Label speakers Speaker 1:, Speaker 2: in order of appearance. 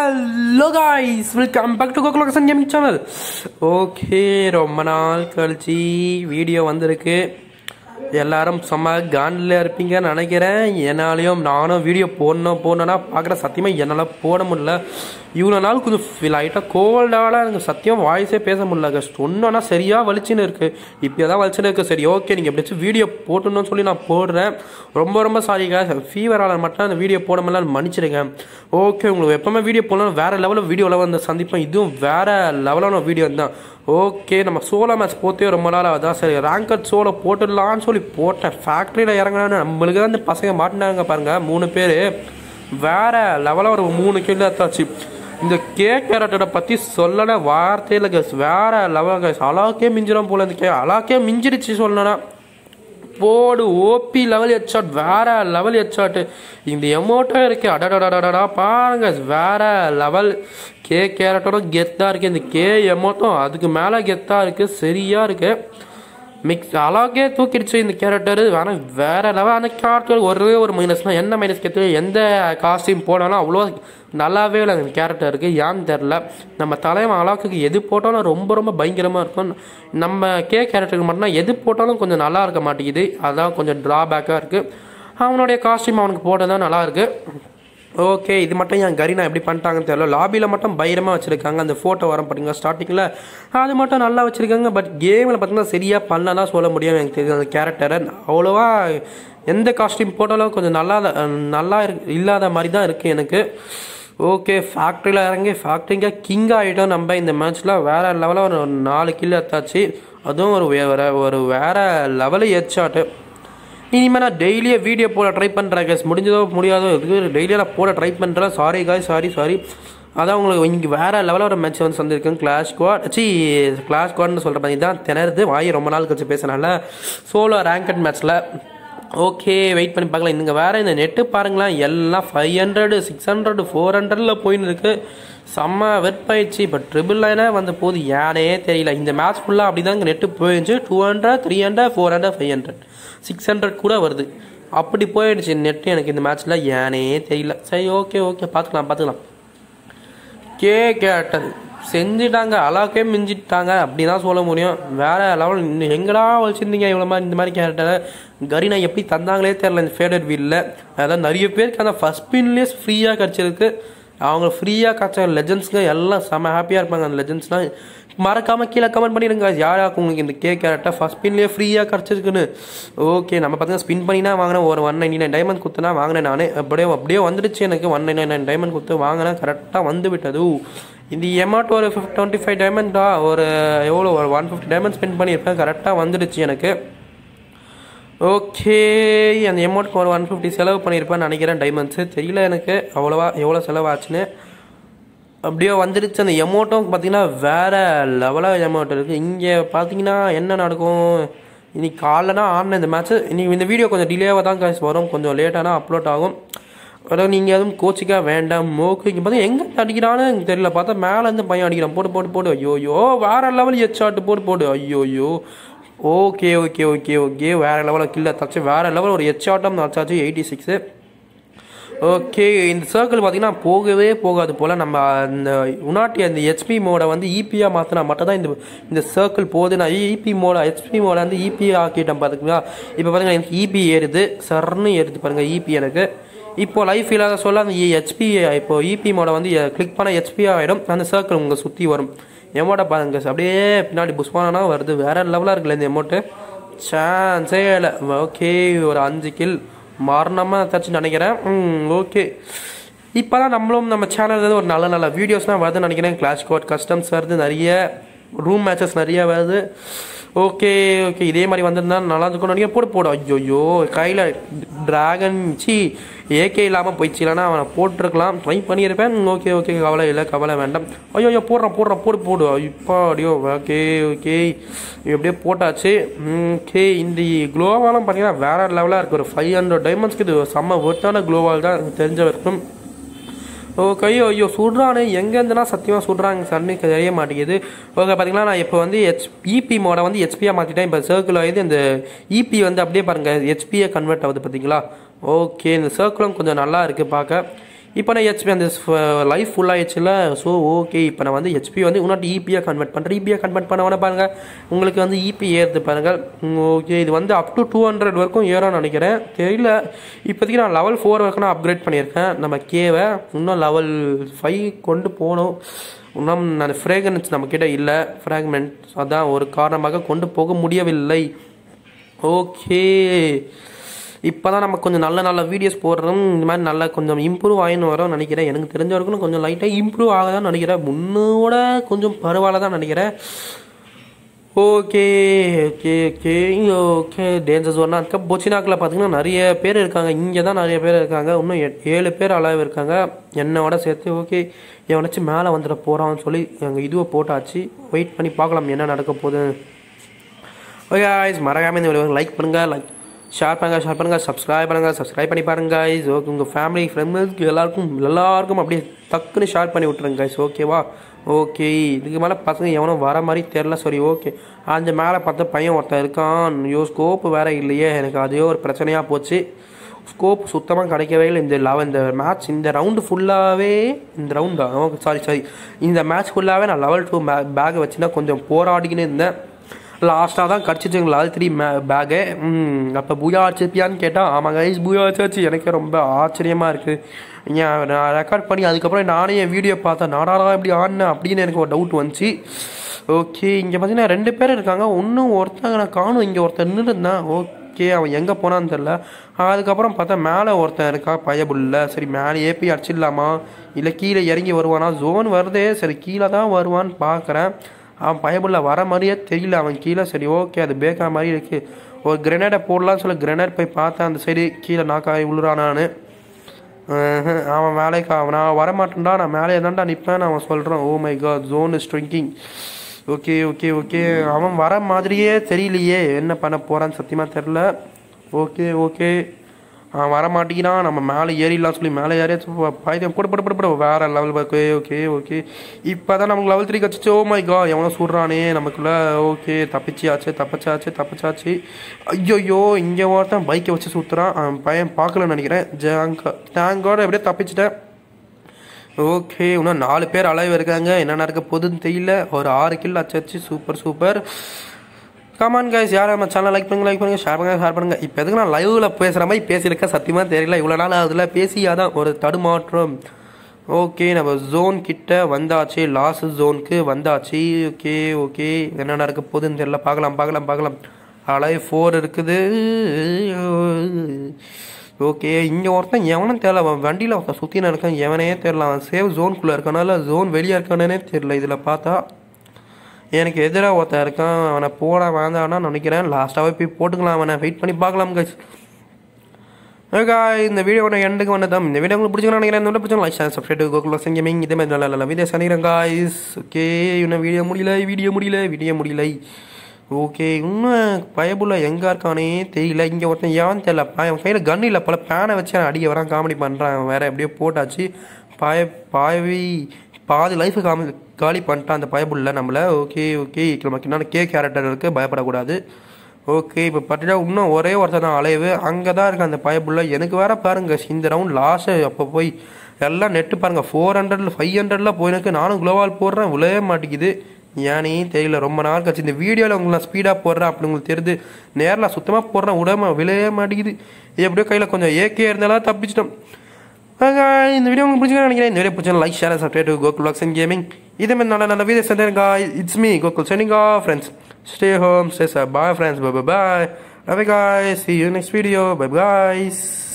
Speaker 1: Hello guys welcome back to Gokulakasan gaming channel okay ரொம்ப நாள் கழிச்சு வீடியோ வந்திருக்கு எல்லாரும் செம்ம காண்டில் இருப்பீங்கன்னு நினைக்கிறேன் என்னாலையும் நானும் வீடியோ போடணும் போடணும்னா பார்க்குற சத்தியமாக என்னால் போட முடியல இவ்வளோ நாள் கொஞ்சம் லைட்டாக கோல்டால எனக்கு சத்தியம் வாய்ஸே பேச முடியல guys. சொன்னோன்னா சரியாக வலிச்சுன்னு இருக்குது இப்போ தான் வலிச்சுன்னு இருக்குது சரி ஓகே நீங்கள் எப்படியாச்சும் வீடியோ போட்டணும்னு சொல்லி நான் போடுறேன் ரொம்ப ரொம்ப சாரிங்க ஃபீவரால் மட்டும் அந்த வீடியோ போட முடியல மன்னிச்சிடுங்க ஓகே உங்களுக்கு எப்பவுமே வீடியோ போடணும் வேறு லெவலில் வீடியோவில் வந்து சந்திப்பேன் இதுவும் வேறு லெவலான வீடியோ தான் ஓகே நம்ம சோலோ மேட்ச் போத்தே ரொம்ப நாள் அதான் சரி ரேங்கட் சோலோ போட்டுடலான்னு சொல்லி போட்டேன் ஃபேக்ட்ரியில் இறங்கினான்னு நம்மளுக்கு தான் இந்த பசங்க மாட்டினாங்க பாருங்க மூணு பேர் வேற லெவலாக ஒரு மூணு கிலோ எடுத்தாச்சு இந்த கே கேரட்டோட பற்றி சொல்லன வார்த்தையில் கேஸ் வேற லெவல் கேஸ் அலாக்கே மிஞ்சிடும் போல இந்த கே அலாக்கே மிஞ்சிடுச்சு சொல்லணும்னா போடு ஓபி லெவல் ஹெட்ஷாட் வேற லெவல் ஹெட்ஷாட் இந்த எமோட்டோ இருக்கு அடடடடடா பாருங்க வேற லெவல் கே கேரட்டோட கெத்தா இருக்கு இந்த கே எமோட்டும் அதுக்கு மேல கெத்தா இருக்கு சரியா இருக்கு மிக்ஸ் அழகே தூக்கிடுச்சு இந்த கேரக்டர் ஆனால் வேற லெவல் அந்த கேரக்டர் ஒரே ஒரு மைனஸ் தான் என்ன மைனஸ் கேட்டு எந்த காஸ்டியூம் போனாலும் அவ்வளோ நல்லாவே இல்லை அந்த கேரக்டருக்கு ஏன்னு தெரில நம்ம தலைவன் அழகுக்கு எது போட்டாலும் ரொம்ப ரொம்ப பயங்கரமாக இருக்கும் நம்ம கே கேரக்டருக்கு மட்டும்தான் எது போட்டாலும் கொஞ்சம் நல்லா இருக்க மாட்டேங்குது அதான் கொஞ்சம் ட்ராபேக்காக இருக்குது அவனுடைய காஸ்டியூம் அவனுக்கு போட்டு தான் நல்லா இருக்கு ஓகே இது மட்டும் என் கரீனா எப்படி பண்ணிட்டாங்கன்னு தெரியல லாபியில் மட்டும் பயரமாக வச்சுருக்காங்க அந்த ஃபோட்டோ வர பார்த்தீங்களா ஸ்டார்டிங்கில் அது மட்டும் நல்லா வச்சுருக்காங்க பட் கேமில் பார்த்தீங்கன்னா சரியாக பண்ணலாம் தான் சொல்ல முடியும் எனக்கு தெரியும் அந்த கேரக்டரை அவ்வளோவா எந்த காஸ்டியூம் போட்டாலும் கொஞ்சம் நல்லா நல்லா இருக்கு- இல்லாத மாதிரி தான் இருக்குது எனக்கு ஓகே ஃபேக்ட்ரியில் இறங்கி ஃபேக்ட்ரிங்க கிங் ஆகிட்டோம் நம்ம இந்த மேட்ச்சில் வேறு லெவலில் ஒரு நாலு கில் எடுத்தாச்சு அதுவும் ஒரு வேற ஒரு வேறு லெவலு ஹெட்ஷாட்டு இனிமேல் நான் டெய்லியே வீடியோ போட ட்ரை பண்ணுறேன் கேஸ் முடிஞ்சதோ முடியாதோ இதுக்கு டெய்லியாக நான் போட ட்ரை பண்ணுறேன் சாரி காய் சாரி சாரி அதான் உங்களுக்கு இங்கே வேறு லெவலில் ஒரு மேட்ச் வந்து வந்திருக்கேன் கிளாஸ் ஸ்குவாட் சி கிளாஸ் ஸ்குவாட்னு சொல்கிற மாதிரி தான் திணறுது வாய் ரொம்ப நாள் கழிச்சு பேசுனால சோலோ ரேங்கட் மேட்ச்சில் ஓகே வெயிட் பண்ணி பார்க்கலாம் இங்கே வேறு இந்த நெட்டு பாருங்களேன் எல்லாம் five hundred six hundred four ஹண்ட்ரடில் போயின்னு இருக்கு செம்ம வெறுப்பாயிடுச்சு இப்போ ட்ரிபிள் லைனே வந்த போது ஏனே தெரியல இந்த மேட்ச் ஃபுல்லாக அப்படி தான் நெட்டு போயிடுச்சு two hundred three hundred four hundred five hundred six hundred கூட வருது அப்படி போயிடுச்சு நெட்டு எனக்கு இந்த மேட்ச்சில் ஏனே தெரியல சரி ஓகே ஓகே பார்த்துக்கலாம் பார்த்துக்கலாம் கே கேட்டது செஞ்சுட்டாங்க அலாக்கே மிஞ்சிட்டாங்க அப்படி தான் சொல்ல முடியும் வேற லெவல் இன்னும் எங்கடா வச்சுருந்தீங்க இவ்வளோ மாதிரி இந்த மாதிரி கேரக்டரை கரீனா எப்படி தந்தாங்களே தெரில இந்த ஃபேடட் வீலில் அதான் நிறைய பேருக்கு அந்த ஃபஸ்ட் பின்லேயே ஃப்ரீயாக கிடச்சிருக்கு அவங்க ஃப்ரீயாக கிடச்ச லெஜண்ட்ஸ்க்கு எல்லாம் செம்ம ஹாப்பியாக இருப்பாங்க அந்த லெஜண்ட்ஸ்லாம் மறக்காமல் கீழே கமெண்ட் பண்ணிடுங்க யாராக்கு உங்களுக்கு இந்த கே கேரக்டர் ஃபஸ்ட் பின்லேயே ஃப்ரீயாக கிடச்சிருக்குன்னு ஓகே நம்ம பார்த்தீங்கன்னா ஸ்பின் பண்ணினா வாங்கினேன் ஒரு ஒன் நைன்டி நைன் டைமண்ட் குத்துனா வாங்கினேன் நானே அப்படியே அப்படியே வந்துடுச்சு எனக்கு ஒன் நைன் நைன் டைமண்ட் குத்து வாங்கினேன் கரெக்டாக வந்து விட்டது இந்த எமௌண்ட் ஒரு ஃபிஃப்ட் டுவெண்ட்டி ஃபைவ் டைமண்டா ஒரு எவ்வளோ ஒரு ஒன் ஃபிஃப்டி டைமண்ட் ஸ்பெண்ட் பண்ணியிருப்பேன் கரெக்டாக வந்துடுச்சு எனக்கு ஓகே அந்த எமௌண்ட்க்கு ஒரு ஒன் ஃபிஃப்டி செலவு பண்ணியிருப்பேன்னு நினைக்கிறேன் டைமண்ட்ஸு தெரியல எனக்கு அவ்வளோவா எவ்வளோ செலவாச்சுன்னு அப்படியே வந்துடுச்சு அந்த எமௌண்ட்டும் பார்த்தீங்கன்னா வேறு லெவலாக எமௌண்ட் இருக்குது இங்கே பார்த்தீங்கன்னா என்ன நடக்கும் இன்னைக்கு காலைலனா ஆடின இந்த மேட்ச்சு இன்னைக்கு இந்த வீடியோ கொஞ்சம் டிலேவாக தான் guys வரும் கொஞ்சம் லேட்டானா அப்லோட் ஆகும் அதாவது நீங்கள் எதுவும் கோச்சிக்கா வேண்டாம் மோக்கு இங்கே பார்த்தா எங்கே அடிக்கிறான்னு எனக்கு தெரியல பார்த்தா மேலேருந்து பையன் அடிக்கிறான் போட்டு போட்டு போடு ஐயோயோ வேறு லெவல் ஹெச்சாட்டு போட்டு போடு ஐயோயோ ஓகே ஓகே ஓகே ஓகே வேறு லெவலில் கில்ல தச்சு வேறு லெவல் ஒரு ஹெச்சாட்டம் தச்சாச்சு எயிட்டி சிக்ஸு ஓகே இந்த சர்க்கிள் பார்த்தீங்கன்னா போகவே போகாது போல் நம்ம அந்த உனாட்டி அந்த ஹெச்பி மோடை வந்து ஈபியாக மாற்றினா மட்டும் தான் இந்த இந்த சர்க்கிள் போகுது நான் இபி மோட ஹெச்பி மோட வந்து இபி ஆக்கிட்டேன் பார்த்துங்களா இப்போ பார்த்தீங்கன்னா எனக்கு இபி ஏறுது சர்ன்னு ஏறுது பாருங்கள் இபி எனக்கு இப்போ லைஃப் இல்லாத சொல்ல அந்த ஹெச்பி இப்போ இபி மோட வந்து கிளிக் பண்ண ஹெச்பி ஆகிடும் அந்த சர்க்கிள் உங்களை சுற்றி வரும் எமோட்டை பாருங்க அப்படியே பின்னாடி புஷ்பானா வருது வேற லெவலாக இருக்குல்ல இந்த எமௌண்ட்டு சான்ஸே இல்லை ஓகே ஒரு அஞ்சு கில் மரணமாக தச்சு நினைக்கிறேன் ம் ஓகே இப்போ தான் நம்மளும் நம்ம சேனலில் ஒரு நல்ல நல்ல வீடியோஸ்லாம் வருதுன்னு நினைக்கிறேன் கிளாஷ் கோட் கஸ்டம்ஸ் வருது நிறைய ரூம் மேட்சஸ் நிறைய வருது ஓகே ஓகே இதே மாதிரி வந்திருந்தா நல்லா இருக்கும் நினைக்கிறேன் போட்டு போடு ஐயோ கையில் டிராகன் சி ஏகே இல்லாமல் போயிடுச்சு இல்லைன்னா அவனை போட்டிருக்கலாம் ட்ரை பண்ணியிருப்பேன் ஓகே ஓகே கவலை இல்லை கவலை வேண்டாம் ஐயோ ஐயோ போடுறான் போடுறான் போடு போடு இப்போ அடியோ ஓகே ஓகே எப்படியே போட்டாச்சு ஓகே இந்த குளோவாலும் பார்த்தீங்கன்னா வேற லெவலாக இருக்குது ஒரு ஃபைவ் ஹண்ட்ரட் டைமண்ட்ஸ்க்கு இது செம்ம ஒர்த்தான குளோவால் தான் எனக்கு தெரிஞ்ச வரைக்கும் ஓகே ஐயோ ஐயோ சுடுறானே எங்கேருந்துனா சத்தியமாக சுடுறாங்க சன்னுக்கு தெரிய மாட்டேங்குது ஓகே பார்த்தீங்களா நான் இப்போ வந்து ஹெச் இபி மோட வந்து ஹெச்பியாக மாற்றிட்டேன் இப்போ சர்க்கிள் ஆகுது இந்த இபி வந்து அப்படியே பாருங்கள் ஹெச்பியை கன்வெர்ட் ஆகுது பார்த்தீங்களா ஓகே இந்த சர்க்கிளும் கொஞ்சம் நல்லா இருக்குது பார்க்க இப்போ நான் ஹெச்பி அந்த லைஃப் ஃபுல் ஆயிடுச்சுல ஸோ ஓகே இப்போ நான் வந்து ஹெச்பி வந்து இன்னொரு இபியாக கன்வெர்ட் பண்ணுறேன் இபியாக கன்வெர்ட் பண்ண உடனே பாருங்கள் உங்களுக்கு வந்து இபி ஏறுது பாருங்கள் ஓகே இது வந்து அப் டு டூ ஹண்ட்ரட் வரைக்கும் ஏறும்னு நினைக்கிறேன் தெரியல இப்போதைக்கு நான் லெவல் ஃபோர் வரைக்கும் நான் அப்கிரேட் பண்ணியிருக்கேன் நம்ம கேவை இன்னும் லெவல் ஃபைவ் கொண்டு போகணும் இன்னும் நான் ஃப்ரேக்ரன்ஸ் நம்மக்கிட்ட இல்லை ஃப்ராக்மெண்ட் அதான் ஒரு காரணமாக கொண்டு போக முடியவில்லை ஓகே இப்போ தான் நம்ம கொஞ்சம் நல்ல நல்ல வீடியோஸ் போடுறோம் இந்த மாதிரி நல்லா கொஞ்சம் இம்ப்ரூவ் ஆகின்னு வரோம் நினைக்கிறேன் எனக்கு தெரிஞ்ச வரைக்கும் கொஞ்சம் லைட்டாக இம்ப்ரூவ் ஆக தான் நினைக்கிறேன் முன்னோட கொஞ்சம் பரவாயில்ல தான் நினைக்கிறேன் okay okay okay okay danger ஜோன்னா அதுக்கு பொச்சினாக்கில் பார்த்தீங்கன்னா நிறைய பேர் இருக்காங்க இங்கே தான் நிறைய பேர் இருக்காங்க இன்னும் எ- ஏழு பேர் அளவு இருக்காங்க என்னோட சேர்த்து ஓகே எவனாச்சும் மேலே வந்துட போகிறான்னு சொல்லி எங்கள் இதுவை போட்டாச்சு வெயிட் பண்ணி பார்க்கலாம் என்ன நடக்க போகுது ஓகே guys மறக்காம இந்த வீடியோ லைக் பண்ணுங்க லைக் ஷேர் பண்ணுங்க ஷேர் பண்ணுங்க சப்ஸ்கிரைப் பண்ணுங்க சப்ஸ்கிரைப் பண்ணி பாருங்க guys ஓகே உங்கள் ஃபேமிலி ஃப்ரெண்ட்ஸுக்கு எல்லாருக்கும் எல்லாருக்கும் அப்படியே டக்குன்னு ஷேர் பண்ணி விட்டுருங்க guys ஓகேவா ஓகே இதுக்கு மேலே பசங்க எவனும் வர மாதிரி தெரில சரி ஓகே அந்த மேலே பார்த்த பையன் ஒருத்தன் இருக்கான் ஐயோ ஸ்கோப்பு வேற இல்லையே எனக்கு அதே ஒரு பிரச்சனையாக போச்சு ஸ்கோப் சுத்தமாக கிடைக்கவே இல்லை இந்த லெவல் இந்த மேட்ச் இந்த ரவுண்டு ஃபுல்லாகவே இந்த ரவுண்டா ஓகே சாரி சாரி இந்த மேட்ச் ஃபுல்லாகவே நான் லெவல் டூ பேக் வச்சுன்னா கொஞ்சம் போராடிக்கின்னு இருந்தேன் லாஸ்ட்டாக தான் கிடச்சிச்சு லெவல் த்ரீ பேகு அப்போ பூயா அடிச்சிருப்பியான்னு கேட்டால் ஆமாம் கைஸ் பூயா அடிச்சாச்சு எனக்கே ரொம்ப ஆச்சரியமாக இருக்குது ஏன் நான் ரெக்கார்ட் பண்ணி அதுக்கப்புறம் நானே என் வீடியோ பார்த்தேன் நாடாடா இப்படி ஆடினேன் அப்படின்னு எனக்கு ஒரு டவுட் வந்துச்சு ஓகே இங்கே பார்த்தீங்கன்னா ரெண்டு பேர் இருக்காங்க இன்னும் ஒருத்தங்க நான் காணும் இங்கே ஒருத்தன் நின்று இருந்தான் ஓகே அவன் எங்கே போனான்னு தெரில அதுக்கப்புறம் பார்த்தா மேலே ஒருத்தன் இருக்கா பயபுல்ல சரி மேலே ஏப்பி அடிச்சிடலாமா இல்லை கீழே இறங்கி வருவானா ஜோன் வருதே சரி கீழே தான் வருவான்னு பார்க்குறேன் அவன் பயபுல்ல வர மாதிரியே தெரியல அவன் கீழே சரி ஓகே அது பேக்கா மாதிரி இருக்கு ஒரு கிரெனேடை போடலாம்னு சொல்லி கிரெனேட் போய் பார்த்தேன் அந்த சைடு கீழே நாக்காய் விழுறானான்னு ஆஹ், அவன் வேலைக்கு அவன் நான் வரமாட்டேன்டா நான் மேலே தான்டா நிற்பேன் அவன் சொல்கிறான் oh my god zone is shrinking okay okay okay அவன் வர மாதிரியே தெரியலையே என்ன பண்ண போகிறான்னு சத்தியமாக தெரில ஓகே ஓகே அவன் வர மாட்டேங்கிறான் நம்ம மேலே ஏறிடலாம் சொல்லி மேலே ஏறியாச்சு பாய்தம் போட போட போட போட வேற லெவல் ஓகே ஓகே ஓகே இப்போ தான் நமக்கு லெவல் த்ரீ கச்சிச்சு ஓ மை கா எவனோ சுடுறானே நமக்குள்ள ஓகே தப்பிச்சியாச்சு தப்பிச்சாச்சு தப்பிச்சாச்சு ஐயோயோ இங்கே ஒருத்தன் பைக்கை வச்சு சுற்றுறான் அவன் பையன் பார்க்கலன்னு நினைக்கிறேன் ஜாங்க தேங்கோட எப்படியே தப்பிச்சிட்டேன் ஓகே இன்னும் நாலு பேர் அளவு இருக்காங்க என்ன நடக்க போகுதுன்னு தெரியல ஒரு ஆறு கில் அச்சாச்சு சூப்பர் சூப்பர் கமான் கைஸ் யார் நம்ம சேனல் லைக் பண்ணுங்க லைக் பண்ணுங்க ஷேர் பண்ணுங்க ஷேர் பண்ணுங்க இப்போ எதுக்கு நான் லைவ்ல பேசுகிற மாதிரி பேசியிருக்கேன் சத்தியமாக தெரியல இவ்வளோ நாள் அதில் பேசியாதான் ஒரு தடுமாற்றம் ஓகே நம்ம ஜோன் கிட்ட வந்தாச்சு லாஸ்ட் ஜோனுக்கு வந்தாச்சு ஓகே ஓகே என்ன நடக்க போகுதுன்னு தெரியல பார்க்கலாம் பார்க்கலாம் பார்க்கலாம் அலை ஃபோர் இருக்குது ஓகே இங்கே ஒருத்தன் எவனும் தெரியல அவன் வண்டியில் ஒருத்தன் சுற்றின இருக்கான் எவனே தெரியல அவன் சேவ் ஜோனுக்குள்ளே இருக்கனால ஜோன் வெளியே இருக்கானே தெரியல இதில் பார்த்தா எனக்கு எதிராக ஒருத்தன் இருக்கான் அவனை போட வேண்டாம்னா நினைக்கிறேன் லாஸ்ட்டாகவே போய் போட்டுக்கலாம் அவனை வெயிட் பண்ணி பார்க்கலாம் guys ஓகே இந்த வீடியோ நான் எண்டுக்கு வந்ததான் இந்த வீடியோ உங்களுக்கு பிடிச்சிக்கணும் நினைக்கிறேன் இந்த வீடியோ பிடிச்சா லைக் ஷேர் சப்ஸ்கிரைப் கோகுல் சங்கமிங் இதே மாதிரி நல்ல நல்ல வீடியோ சனிக்கிறேன் காய்ஸ் ஓகே இன்னும் வீடியோ முடியல வீடியோ முடியல வீடியோ முடியல ஓகே இன்னும் பயபுள்ள எங்கே இருக்கானே தெரியல இங்கே ஒருத்தன் ஏன் தெரியல அவன் கையில் கன் இல்லை பல பேனை வச்சு அவன் அடிக்க வரான் காமெடி பண்ணுறான் வேற எப்படியோ போட்டாச்சு பாய பாயவி பாதி லைஃப் காமி காலி பண்ணிட்டான் அந்த பயபுள்ள நம்மள ஓகே ஓகே நமக்கு என்னென்ன கே கேரக்டர் இருக்குது பயப்படக்கூடாது ஓகே இப்போ பார்த்தீங்கன்னா இன்னும் ஒரே ஒருத்தர் தான் அலைவு அங்கே தான் இருக்கு அந்த பயப்புள்ள எனக்கு வேற பாருங்க இந்த ரவுண்ட் லாஸ்ட்டு அப்போ போய் எல்லாம் நெட்டு பாருங்க ஃபோர் ஹண்ட்ரட்ல ஃபைவ் ஹண்ட்ரட்ல போயிருக்கு நானும் குளோவால் போடுறேன் விழவே மாட்டேங்குது ஏனே தெரியல ரொம்ப நாள் கழிச்சு இந்த வீடியோவில் உங்களுக்கு நான் ஸ்பீடாக போடுறேன் அப்படி உங்களுக்கு தெரியுது நேரில் சுத்தமாக போடுறேன் விடமா விழவே மாட்டேங்குது எப்படியோ கையில் கொஞ்சம் ஏகே இருந்தாலும் தப்பிச்சிட்டோம் ஆக, இந்த வீடியோ உங்களுக்கு பிடிச்சிருக்கா நினைக்கிறேன் இந்த வீடியோ பிடிச்சா like share subscribe to Gokul vlogs and gaming இதே மாதிரி நல்ல நல்ல வீடியோ சென்டர் காய் இட்ஸ் மீ கோகுல் சென்டிங் off friends stay home stay safe bye friends bye bye bye love guys see you next video bye guys